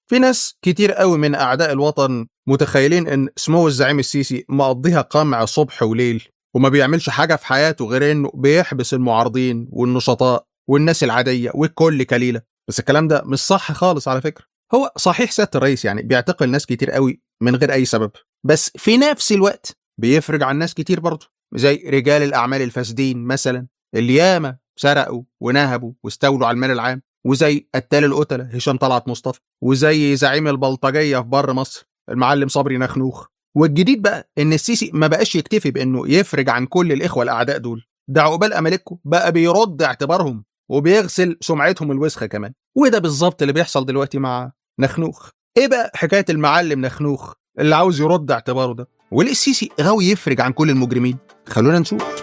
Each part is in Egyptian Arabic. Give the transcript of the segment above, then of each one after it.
في ناس كتير قوي من اعداء الوطن متخيلين ان سمو الزعيم السيسي مقضيها قمع صبح وليل وما بيعملش حاجه في حياته غير انه بيحبس المعارضين والنشطاء والناس العاديه والكل كليله بس الكلام ده مش صح خالص على فكره هو صحيح سياده الرئيس يعني بيعتقل ناس كتير قوي من غير اي سبب بس في نفس الوقت بيفرج عن ناس كتير برضه زي رجال الاعمال الفاسدين مثلا اللي ياما سرقوا ونهبوا واستولوا على المال العام وزي قتال القتله هشام طلعت مصطفى وزي زعيم البلطجيه في بر مصر المعلم صبري نخنوخ والجديد بقى ان السيسي ما بقاش يكتفي بانه يفرج عن كل الاخوه الاعداء دول ده عقبال امالكه بقى بيرد اعتبارهم وبيغسل سمعتهم الوسخه كمان وده بالظبط اللي بيحصل دلوقتي مع نخنوخ ايه بقى حكايه المعلم نخنوخ اللي عاوز يرد اعتباره ده وليه السيسي غاوي يفرج عن كل المجرمين خلونا نشوف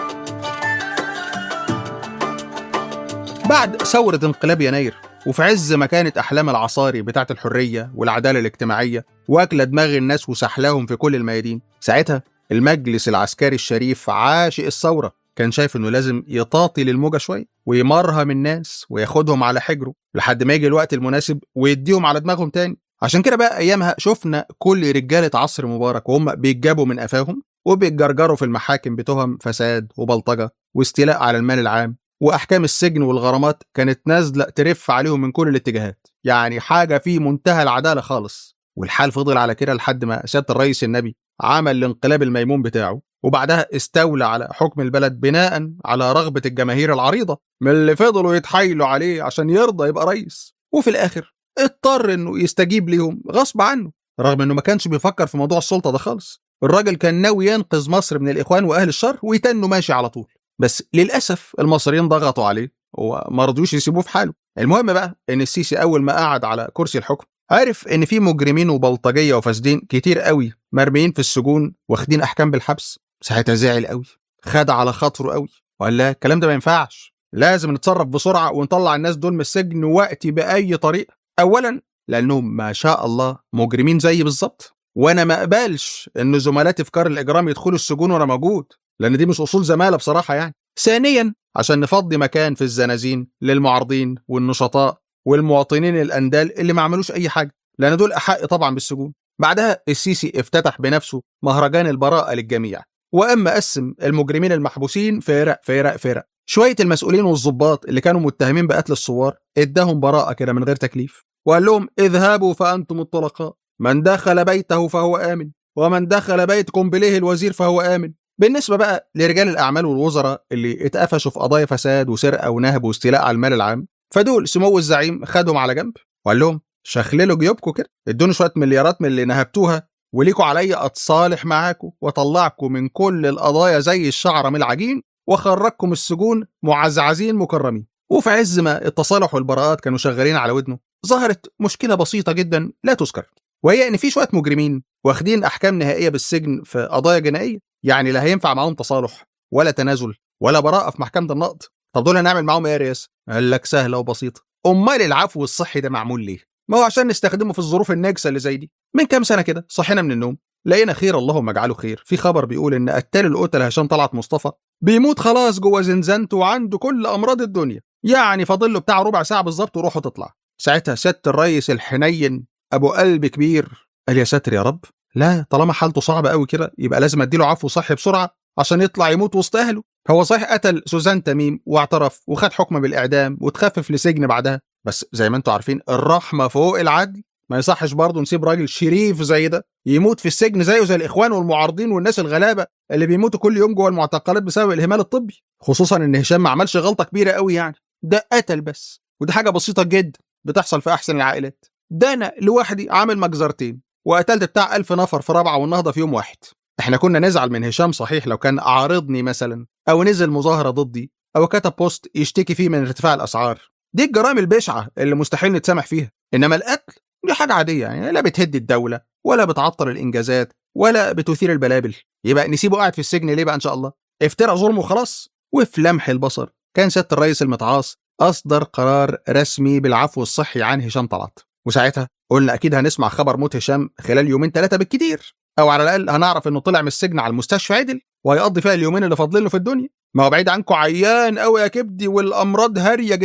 بعد ثورة انقلاب يناير وفي عز ما كانت أحلام العصاري بتاعة الحرية والعدالة الاجتماعية واكلة دماغ الناس وسحلاهم في كل الميادين ساعتها المجلس العسكري الشريف عاشق الثورة كان شايف انه لازم يطاطي للموجة شوية ويمرهم الناس وياخدهم على حجره لحد ما يجي الوقت المناسب ويديهم على دماغهم تاني عشان كده بقى ايامها شفنا كل رجالة عصر مبارك وهم بيتجابوا من قفاهم وبيتجرجروا في المحاكم بتهم فساد وبلطجة واستيلاء على المال العام واحكام السجن والغرامات كانت نازله ترف عليهم من كل الاتجاهات يعني حاجه في منتهى العداله خالص والحال فضل على كده لحد ما سياده الرئيس النبي عمل الانقلاب الميمون بتاعه وبعدها استولى على حكم البلد بناء على رغبه الجماهير العريضه من اللي فضلوا يتحايلوا عليه عشان يرضى يبقى رئيس وفي الاخر اضطر انه يستجيب ليهم غصب عنه رغم انه ما كانش بيفكر في موضوع السلطه ده خالص الراجل كان ناوي ينقذ مصر من الاخوان واهل الشر ويتنه ماشي على طول بس للاسف المصريين ضغطوا عليه وما رضوش يسيبوه في حاله المهم بقى ان السيسي اول ما قعد على كرسي الحكم عرف ان في مجرمين وبلطجيه وفاسدين كتير قوي مرميين في السجون واخدين احكام بالحبس ساعتها زعل قوي خد على خاطره قوي وقال لا الكلام ده ما ينفعش لازم نتصرف بسرعه ونطلع الناس دول من السجن وقتي باي طريقه اولا لانهم ما شاء الله مجرمين زيي بالظبط وانا ما اقبلش ان زملاتي في كار الاجرام يدخلوا السجون وانا موجود لان دي مش اصول زماله بصراحه يعني ثانيا عشان نفضي مكان في الزنازين للمعارضين والنشطاء والمواطنين الاندال اللي ما عملوش اي حاجه لان دول احق طبعا بالسجون بعدها السيسي افتتح بنفسه مهرجان البراءه للجميع واما قسم المجرمين المحبوسين فرق فرق فرق شويه المسؤولين والظباط اللي كانوا متهمين بقتل الثوار اداهم براءه كده من غير تكليف وقال لهم اذهبوا فانتم الطلقاء من دخل بيته فهو امن ومن دخل بيت قنبليه الوزير فهو امن بالنسبة بقى لرجال الأعمال والوزراء اللي اتقفشوا في قضايا فساد وسرقة ونهب واستيلاء على المال العام فدول سمو الزعيم خدهم على جنب وقال لهم شخللوا جيوبكم كده ادوني شوية مليارات من اللي نهبتوها وليكوا عليا أتصالح معاكم وأطلعكم من كل القضايا زي الشعرة من العجين وأخرجكم السجون معزعزين مكرمين وفي عز ما التصالح والبراءات كانوا شغالين على ودنه ظهرت مشكلة بسيطة جدا لا تذكر وهي إن في شوية مجرمين واخدين أحكام نهائية بالسجن في قضايا جنائية يعني لا هينفع معاهم تصالح ولا تنازل ولا براءة في محكمة النقض طب دول هنعمل معاهم ايه يا رياس؟ قال لك سهلة وبسيطة أمال العفو الصحي ده معمول ليه؟ ما هو عشان نستخدمه في الظروف الناجسة اللي زي دي من كام سنة كده صحينا من النوم لقينا خير اللهم اجعله خير في خبر بيقول ان قتال القتلة هشام طلعت مصطفى بيموت خلاص جوه زنزانته وعنده كل امراض الدنيا يعني فاضل له بتاع ربع ساعه بالظبط وروحه تطلع ساعتها سياده الريس الحنين ابو قلب كبير قال يا ساتر يا رب لا طالما حالته صعبه قوي كده يبقى لازم اديله عفو صحي بسرعه عشان يطلع يموت وسط اهله هو صحيح قتل سوزان تميم واعترف وخد حكم بالاعدام وتخفف لسجن بعدها بس زي ما انتم عارفين الرحمه فوق العدل ما يصحش برضه نسيب راجل شريف زي ده يموت في السجن زيه زي الاخوان والمعارضين والناس الغلابه اللي بيموتوا كل يوم جوه المعتقلات بسبب الاهمال الطبي خصوصا ان هشام ما عملش غلطه كبيره قوي يعني ده قتل بس ودي حاجه بسيطه جدا بتحصل في احسن العائلات ده انا لوحدي عامل مجزرتين وقتلت بتاع ألف نفر في رابعه والنهضه في يوم واحد احنا كنا نزعل من هشام صحيح لو كان عارضني مثلا او نزل مظاهره ضدي او كتب بوست يشتكي فيه من ارتفاع الاسعار دي الجرائم البشعه اللي مستحيل نتسامح فيها انما القتل دي حاجه عاديه يعني لا بتهد الدوله ولا بتعطل الانجازات ولا بتثير البلابل يبقى نسيبه قاعد في السجن ليه بقى ان شاء الله افترى ظلمه وخلاص وفي لمح البصر كان سياده الرئيس المتعاص اصدر قرار رسمي بالعفو الصحي عن هشام طلعت وساعتها قلنا اكيد هنسمع خبر موت هشام خلال يومين ثلاثه بالكتير او على الاقل هنعرف انه طلع من السجن على المستشفى عدل وهيقضي فيها اليومين اللي فاضلين له في الدنيا ما هو بعيد عنكم عيان قوي يا كبدي والامراض هاريه جتته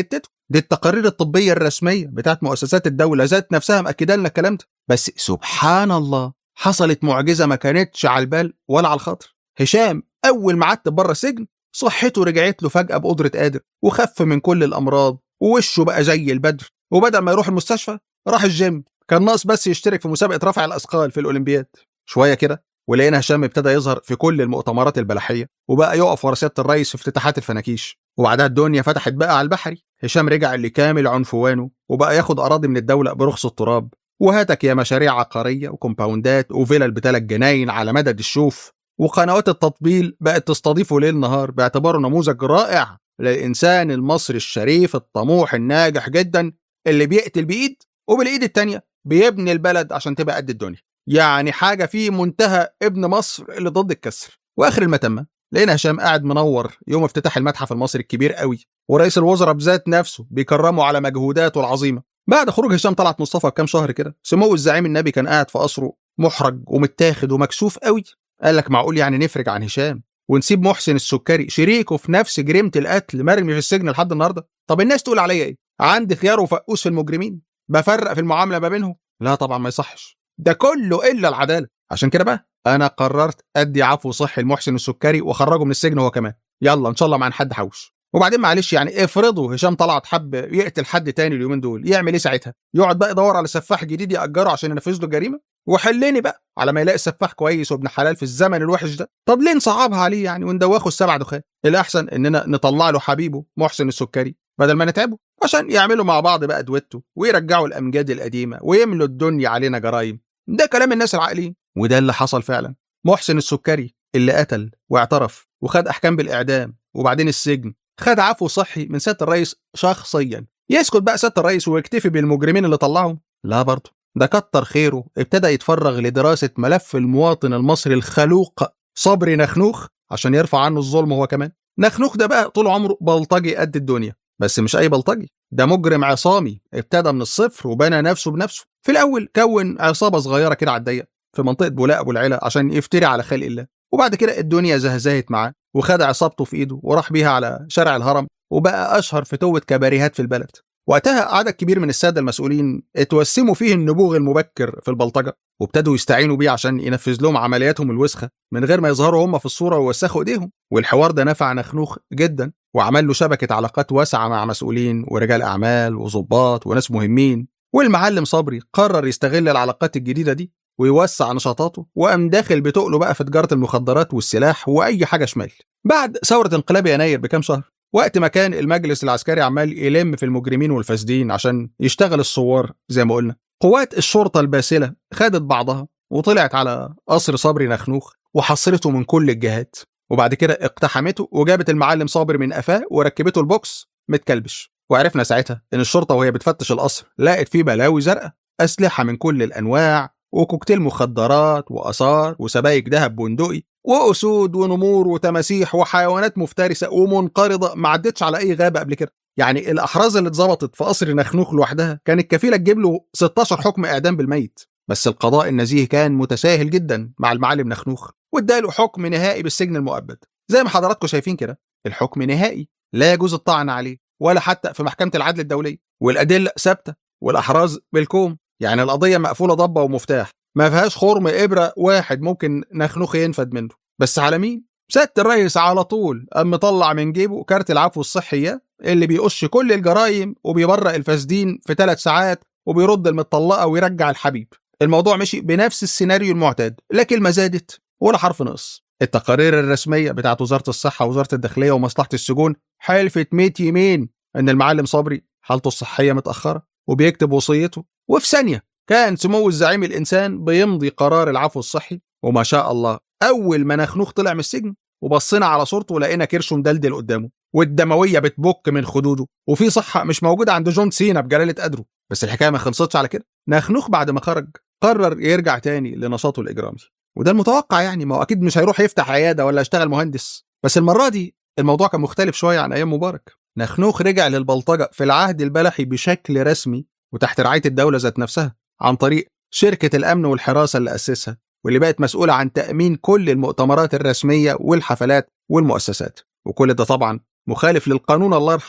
دي التقارير الطبيه الرسميه بتاعت مؤسسات الدوله ذات نفسها مأكده لنا الكلام ده بس سبحان الله حصلت معجزه ما كانتش على البال ولا على الخاطر هشام اول ما عدت بره السجن صحته رجعت له فجاه بقدره قادر وخف من كل الامراض ووشه بقى زي البدر وبدل ما يروح المستشفى راح الجيم كان ناقص بس يشترك في مسابقه رفع الاثقال في الاولمبياد شويه كده ولقينا هشام ابتدى يظهر في كل المؤتمرات البلحيه وبقى يقف ورا سياده الرئيس في افتتاحات الفناكيش وبعدها الدنيا فتحت بقى على البحري هشام رجع لكامل عنفوانه وبقى ياخد اراضي من الدوله برخص التراب وهاتك يا مشاريع عقاريه وكومباوندات وفلل بثلاث جناين على مدد الشوف وقنوات التطبيل بقت تستضيفه ليل نهار باعتباره نموذج رائع للإنسان المصري الشريف الطموح الناجح جدا اللي بيقتل بإيد وبالإيد التانية بيبني البلد عشان تبقى قد الدنيا يعني حاجة في منتهى ابن مصر اللي ضد الكسر وآخر المتمة لقينا هشام قاعد منور يوم افتتاح المتحف المصري الكبير قوي ورئيس الوزراء بذات نفسه بيكرمه على مجهوداته العظيمة بعد خروج هشام طلعت مصطفى بكام شهر كده سمو الزعيم النبي كان قاعد في قصره محرج ومتاخد ومكسوف قوي قال لك معقول يعني نفرج عن هشام ونسيب محسن السكري شريكه في نفس جريمه القتل مرمي في السجن لحد النهارده طب الناس تقول عليا ايه عندي خيار وفقوس في المجرمين بفرق في المعامله ما بينهم لا طبعا ما يصحش ده كله الا العداله عشان كده بقى انا قررت ادي عفو صحي لمحسن السكري واخرجه من السجن هو كمان يلا ان شاء الله مع حد حوش وبعدين معلش يعني افرضوا هشام طلعت حب يقتل حد تاني اليومين دول يعمل ايه ساعتها يقعد بقى يدور على سفاح جديد ياجره عشان ينفذ له الجريمه وحلني بقى على ما يلاقي سفاح كويس وابن حلال في الزمن الوحش ده طب ليه نصعبها عليه يعني وندوخه السبع دخان الاحسن اننا نطلع له حبيبه محسن السكري بدل ما نتعبه عشان يعملوا مع بعض بقى دويتو ويرجعوا الامجاد القديمه ويملوا الدنيا علينا جرايم ده كلام الناس العاقلين وده اللي حصل فعلا محسن السكري اللي قتل واعترف وخد احكام بالاعدام وبعدين السجن خد عفو صحي من سياده الرئيس شخصيا يسكت بقى سياده الرئيس ويكتفي بالمجرمين اللي طلعهم لا برضه ده كتر خيره ابتدى يتفرغ لدراسة ملف المواطن المصري الخلوق صبري نخنوخ عشان يرفع عنه الظلم هو كمان نخنوخ ده بقى طول عمره بلطجي قد الدنيا بس مش أي بلطجي ده مجرم عصامي ابتدى من الصفر وبنى نفسه بنفسه في الأول كون عصابة صغيرة كده على الضيق في منطقة بولاق أبو العلا عشان يفتري على خلق الله وبعد كده الدنيا زهزهت معاه وخد عصابته في إيده وراح بيها على شارع الهرم وبقى أشهر فتوة كباريهات في البلد وقتها عدد كبير من السادة المسؤولين اتوسموا فيه النبوغ المبكر في البلطجة وابتدوا يستعينوا بيه عشان ينفذ لهم عملياتهم الوسخة من غير ما يظهروا هم في الصورة ويوسخوا ايديهم والحوار ده نفع نخنوخ جدا وعمل له شبكة علاقات واسعة مع مسؤولين ورجال أعمال وظباط وناس مهمين والمعلم صبري قرر يستغل العلاقات الجديدة دي ويوسع نشاطاته وقام داخل بتقله بقى في تجارة المخدرات والسلاح وأي حاجة شمال بعد ثورة انقلاب يناير بكام شهر وقت ما كان المجلس العسكري عمال يلم في المجرمين والفاسدين عشان يشتغل الثوار زي ما قلنا قوات الشرطة الباسلة خدت بعضها وطلعت على قصر صبري نخنوخ وحصرته من كل الجهات وبعد كده اقتحمته وجابت المعلم صابر من قفاه وركبته البوكس متكلبش وعرفنا ساعتها ان الشرطه وهي بتفتش القصر لقت فيه بلاوي زرقاء اسلحه من كل الانواع وكوكتيل مخدرات واثار وسبايك ذهب بندقي واسود ونمور وتماسيح وحيوانات مفترسه ومنقرضه ما عدتش على اي غابه قبل كده يعني الاحراز اللي اتظبطت في قصر نخنوخ لوحدها كانت كفيله تجيب له 16 حكم اعدام بالميت بس القضاء النزيه كان متساهل جدا مع المعلم نخنوخ واداله حكم نهائي بالسجن المؤبد زي ما حضراتكم شايفين كده الحكم نهائي لا يجوز الطعن عليه ولا حتى في محكمه العدل الدوليه والادله ثابته والاحراز بالكوم يعني القضيه مقفوله ضبه ومفتاح ما فيهاش خرم ابره واحد ممكن نخنوخ ينفد منه بس على مين سياده الرئيس على طول قام مطلع من جيبه كارت العفو الصحي اللي بيقش كل الجرايم وبيبرئ الفاسدين في ثلاث ساعات وبيرد المطلقه ويرجع الحبيب الموضوع مشي بنفس السيناريو المعتاد لا كلمه زادت ولا حرف نقص التقارير الرسميه بتاعت وزاره الصحه ووزاره الداخليه ومصلحه السجون حلفت 100 يمين ان المعلم صبري حالته الصحيه متاخره وبيكتب وصيته وفي ثانيه كان سمو الزعيم الانسان بيمضي قرار العفو الصحي وما شاء الله اول ما نخنوخ طلع من السجن وبصينا على صورته لقينا كرشه مدلدل قدامه والدمويه بتبك من خدوده وفي صحه مش موجوده عند جون سينا بجلاله قدره بس الحكايه ما خلصتش على كده نخنوخ بعد ما خرج قرر يرجع تاني لنشاطه الاجرامي وده المتوقع يعني ما هو اكيد مش هيروح يفتح عياده ولا يشتغل مهندس بس المره دي الموضوع كان مختلف شويه عن ايام مبارك نخنوخ رجع للبلطجه في العهد البلحي بشكل رسمي وتحت رعايه الدوله ذات نفسها عن طريق شركه الامن والحراسه اللي اسسها واللي بقت مسؤوله عن تامين كل المؤتمرات الرسميه والحفلات والمؤسسات وكل ده طبعا مخالف للقانون الله يرحمه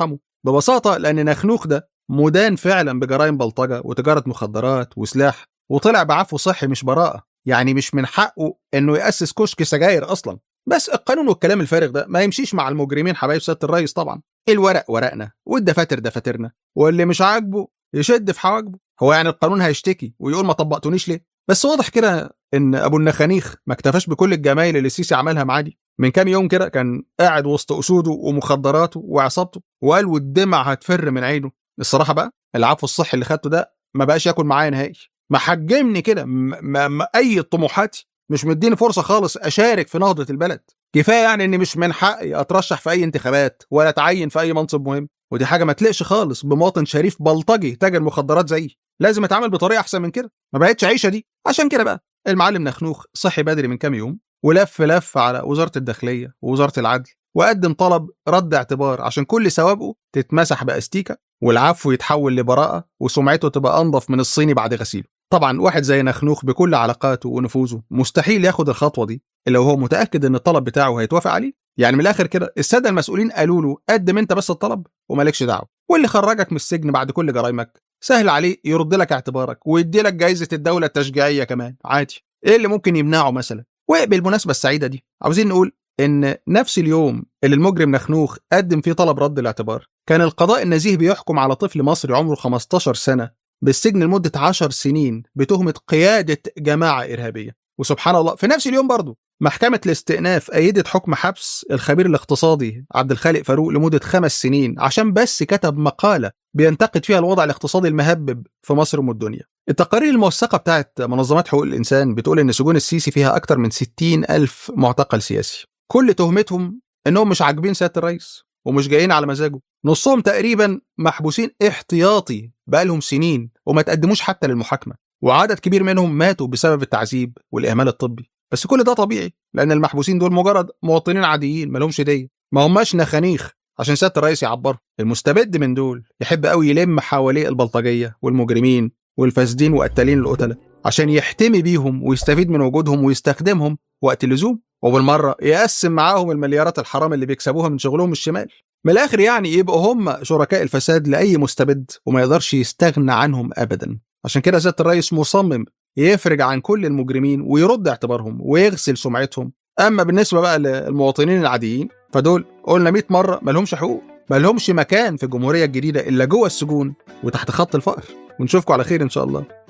ببساطه لان نخنوخ ده مدان فعلا بجرائم بلطجه وتجاره مخدرات وسلاح وطلع بعفو صحي مش براءه يعني مش من حقه انه ياسس كشك سجاير اصلا بس القانون والكلام الفارغ ده ما يمشيش مع المجرمين حبايب سياده الرئيس طبعا الورق ورقنا والدفاتر دفاترنا واللي مش عاجبه يشد في حواجبه هو يعني القانون هيشتكي ويقول ما طبقتونيش ليه بس واضح كده ان ابو النخانيخ ما اكتفاش بكل الجمايل اللي السيسي عملها معاه دي من كام يوم كده كان قاعد وسط اسوده ومخدراته وعصابته وقال والدمع هتفر من عينه الصراحه بقى العفو الصحي اللي خدته ده ما بقاش ياكل معايا نهائي محجمني كده م- م- اي طموحاتي مش مديني فرصه خالص اشارك في نهضه البلد كفايه يعني ان مش من حقي اترشح في اي انتخابات ولا اتعين في اي منصب مهم ودي حاجه ما تليقش خالص بمواطن شريف بلطجي تاجر مخدرات زيي لازم اتعامل بطريقه احسن من كده ما بقتش عيشه دي عشان كده بقى المعلم نخنوخ صحي بدري من كام يوم ولف لف على وزاره الداخليه ووزاره العدل وقدم طلب رد اعتبار عشان كل سوابقه تتمسح باستيكه والعفو يتحول لبراءه وسمعته تبقى انظف من الصيني بعد غسيله طبعا واحد زي نخنوخ بكل علاقاته ونفوذه مستحيل ياخد الخطوه دي الا وهو متاكد ان الطلب بتاعه هيتوافق عليه يعني من الاخر كده الساده المسؤولين قالوا له قدم انت بس الطلب ومالكش دعوه واللي خرجك من السجن بعد كل جرايمك سهل عليه يرد لك اعتبارك ويدي لك جائزه الدوله التشجيعيه كمان عادي ايه اللي ممكن يمنعه مثلا وبالمناسبه السعيده دي عاوزين نقول ان نفس اليوم اللي المجرم نخنوخ قدم فيه طلب رد الاعتبار كان القضاء النزيه بيحكم على طفل مصري عمره 15 سنه بالسجن لمده 10 سنين بتهمه قياده جماعه ارهابيه وسبحان الله في نفس اليوم برضه محكمة الاستئناف أيدت حكم حبس الخبير الاقتصادي عبد الخالق فاروق لمدة خمس سنين عشان بس كتب مقالة بينتقد فيها الوضع الاقتصادي المهبب في مصر وام الدنيا التقارير الموثقة بتاعت منظمات حقوق الإنسان بتقول إن سجون السيسي فيها أكتر من 60 ألف معتقل سياسي كل تهمتهم إنهم مش عاجبين سيادة الرئيس ومش جايين على مزاجه نصهم تقريبا محبوسين احتياطي بقالهم سنين وما تقدموش حتى للمحاكمة وعدد كبير منهم ماتوا بسبب التعذيب والإهمال الطبي بس كل ده طبيعي لأن المحبوسين دول مجرد مواطنين عاديين مالهمش دية ما هماش نخانيخ عشان سيادة الرئيس يعبرهم المستبد من دول يحب قوي يلم حواليه البلطجية والمجرمين والفاسدين وقتالين القتلة عشان يحتمي بيهم ويستفيد من وجودهم ويستخدمهم وقت اللزوم وبالمرة يقسم معاهم المليارات الحرام اللي بيكسبوها من شغلهم الشمال من الآخر يعني يبقوا هم شركاء الفساد لأي مستبد وما يقدرش يستغنى عنهم أبدا عشان كده سيادة الرئيس مصمم يفرج عن كل المجرمين ويرد اعتبارهم ويغسل سمعتهم اما بالنسبه بقى للمواطنين العاديين فدول قلنا 100 مره ما لهمش حقوق ما لهمش مكان في الجمهوريه الجديده الا جوه السجون وتحت خط الفقر ونشوفكم على خير ان شاء الله